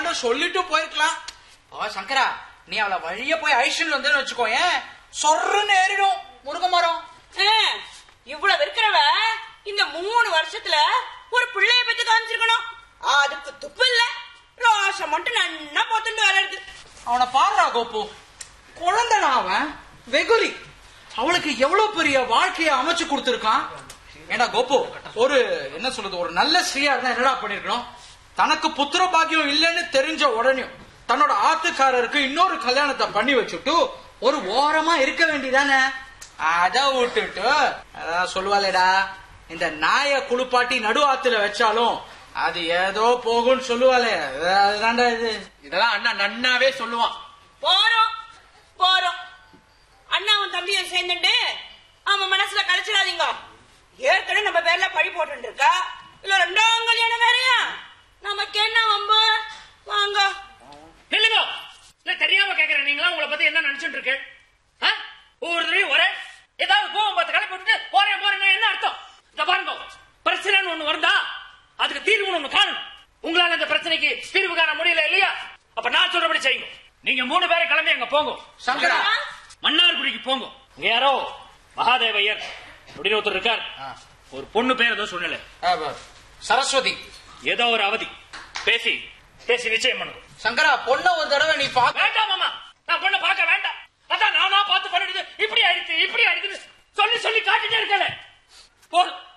வேண்டான்னு சொல்லிட்டு போயிருக்கலாம் அவ சங்கரா நீ அவளை வழிய போய் ஐஷன் வந்தேன்னு வச்சுக்கோ ஏன் சொர்றன்னு ஏறிடும் முருங்க மரம் ஆ, இவ்வளவு இருக்கிறவ இந்த மூணு வருஷத்துல ஒரு பிள்ளைய பத்தி காமிச்சிருக்கணும் அதுக்கு துப்பு இல்ல ரோஷம் மட்டும் நன்னா போத்துட்டு வளருது அவனை பாடுறா கோப்பு குழந்தைடா அவன் வெகுலி அவளுக்கு எவ்வளவு பெரிய வாழ்க்கையை அமைச்சு கொடுத்திருக்கான் ஏண்டா கோப்பு ஒரு என்ன சொல்றது ஒரு நல்ல ஸ்ரீயா இருந்தா என்னடா பண்ணிருக்கணும் தனக்கு புத்திர பாக்கியம் இல்லைன்னு தெரிஞ்ச உடனே தன்னோட ஆத்துக்காரருக்கு இன்னொரு கல்யாணத்தை பண்ணி வச்சுட்டு ஒரு ஓரமா இருக்க வேண்டியதானே அத விட்டுட்டு அதான் சொல்லுவாளேடா இந்த நாய குளிப்பாட்டி நடு ஆத்துல வச்சாலும் அது ஏதோ போகும்னு சொல்லுவாளே அதுதான்டா இது இதெல்லாம் அண்ணா நன்னாவே சொல்லுவான் போறோம் போறோம் அண்ணாவும் தம்பியும் சேர்ந்துட்டு அவன் மனசுல கழிச்சிடாதீங்க ஏற்கனவே நம்ம பேர்ல பழி போட்டு இருக்கா இல்ல ரெண்டாம் கல்யாணம் வேறயா நமக்கு என்ன வம்பு வாங்க நில்லுங்க இல்ல தெரியாம கேக்குறேன் நீங்களா உங்களை பத்தி என்ன நினைச்சுட்டு இருக்கு ஆ? ஒவ்வொரு தடவையும் ஒரே ஏதாவது கோவம் பார்த்து கடை போட்டுட்டு போறேன் போறேன் என்ன அர்த்தம் இந்த பாருங்க பிரச்சனைன்னு ஒண்ணு வருதா அதுக்கு தீர்வுன்னு ஒண்ணு காணும் உங்களால அந்த பிரச்சனைக்கு தீர்வு காண முடியல இல்லையா அப்ப நான் சொல்றபடி செய்யுங்க நீங்க மூணு பேரும் கிளம்பி அங்க போங்க சங்கரா மன்னார்குடிக்கு போங்க இங்க யாரோ மகாதேவையர் அப்படின்னு ஒருத்தர் இருக்கார் ஒரு பொண்ணு பேர் ஏதோ சொன்னல ஆ, ப- சரஸ்வதி ஏதோ ஒரு அவதி பேசி பேசி நிச்சயம் பண்ணுங்க சங்கரா பொண்ண ஒரு தடவை நீ பாக்க வேண்டாம் மாமா நான் பொண்ணை பார்க்க வேண்டாம் அதான் நானா பார்த்து பண்ணிடுது இப்படி ஆயிடுச்சு இப்படி ஆயிடுச்சுன்னு சொல்லி சொல்லி காட்டிட்டே இருக்கல போதும்